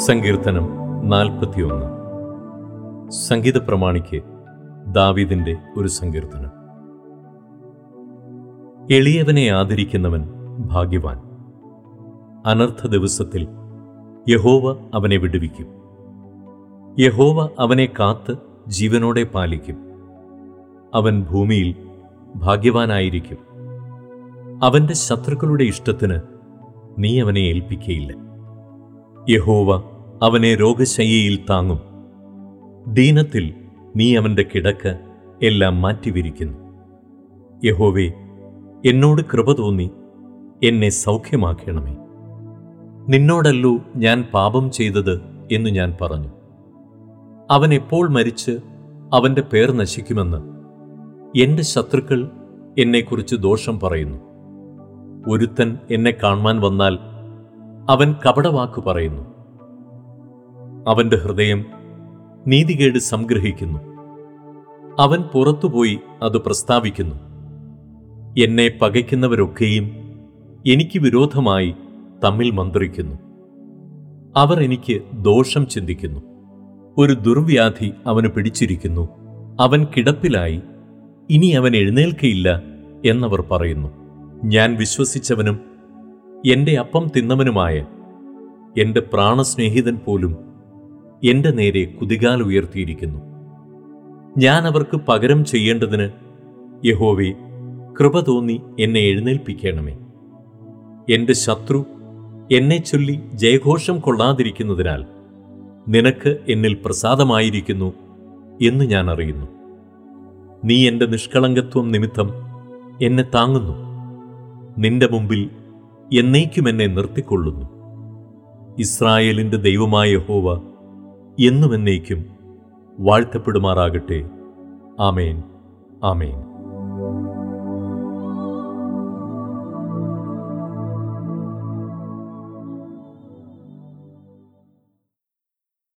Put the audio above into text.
സങ്കീർത്തനം നാൽപ്പത്തിയൊന്ന് സംഗീത പ്രമാണിക്ക് ദാവീദിന്റെ ഒരു സങ്കീർത്തനം എളിയവനെ ആദരിക്കുന്നവൻ ഭാഗ്യവാൻ അനർത്ഥ ദിവസത്തിൽ യഹോവ അവനെ വിടുവിക്കും യഹോവ അവനെ കാത്ത് ജീവനോടെ പാലിക്കും അവൻ ഭൂമിയിൽ ഭാഗ്യവാനായിരിക്കും അവന്റെ ശത്രുക്കളുടെ ഇഷ്ടത്തിന് നീ അവനെ ഏൽപ്പിക്കയില്ല യഹോവ അവനെ രോഗശയ്യയിൽ താങ്ങും ദീനത്തിൽ നീ അവന്റെ കിടക്ക എല്ലാം മാറ്റിവിരിക്കുന്നു യഹോവേ എന്നോട് കൃപ തോന്നി എന്നെ സൗഖ്യമാക്കണമേ നിന്നോടല്ലോ ഞാൻ പാപം ചെയ്തത് എന്ന് ഞാൻ പറഞ്ഞു അവൻ എപ്പോൾ മരിച്ച് അവന്റെ പേർ നശിക്കുമെന്ന് എന്റെ ശത്രുക്കൾ എന്നെക്കുറിച്ച് ദോഷം പറയുന്നു ഒരുത്തൻ എന്നെ കാണുവാൻ വന്നാൽ അവൻ കപടവാക്ക് പറയുന്നു അവന്റെ ഹൃദയം നീതികേട് സംഗ്രഹിക്കുന്നു അവൻ പുറത്തുപോയി അത് പ്രസ്താവിക്കുന്നു എന്നെ പകയ്ക്കുന്നവരൊക്കെയും എനിക്ക് വിരോധമായി തമ്മിൽ മന്ത്രിക്കുന്നു അവർ എനിക്ക് ദോഷം ചിന്തിക്കുന്നു ഒരു ദുർവ്യാധി അവന് പിടിച്ചിരിക്കുന്നു അവൻ കിടപ്പിലായി ഇനി അവൻ എഴുന്നേൽക്കയില്ല എന്നവർ പറയുന്നു ഞാൻ വിശ്വസിച്ചവനും എന്റെ അപ്പം തിന്നവനുമായ എന്റെ പ്രാണസ്നേഹിതൻ പോലും എന്റെ നേരെ കുതികാൽ ഉയർത്തിയിരിക്കുന്നു ഞാൻ അവർക്ക് പകരം ചെയ്യേണ്ടതിന് യഹോവേ കൃപ തോന്നി എന്നെ എഴുന്നേൽപ്പിക്കണമേ എന്റെ ശത്രു എന്നെ ചൊല്ലി ജയഘോഷം കൊള്ളാതിരിക്കുന്നതിനാൽ നിനക്ക് എന്നിൽ പ്രസാദമായിരിക്കുന്നു എന്ന് ഞാൻ അറിയുന്നു നീ എന്റെ നിഷ്കളങ്കത്വം നിമിത്തം എന്നെ താങ്ങുന്നു നിന്റെ മുമ്പിൽ എന്നേക്കും എന്നെ നിർത്തിക്കൊള്ളുന്നു ഇസ്രായേലിന്റെ ദൈവമായ യഹോവ എന്നും എന്നേക്കും വാഴ്ത്തപ്പെടുമാറാകട്ടെ ആമേൻ ആമേൻ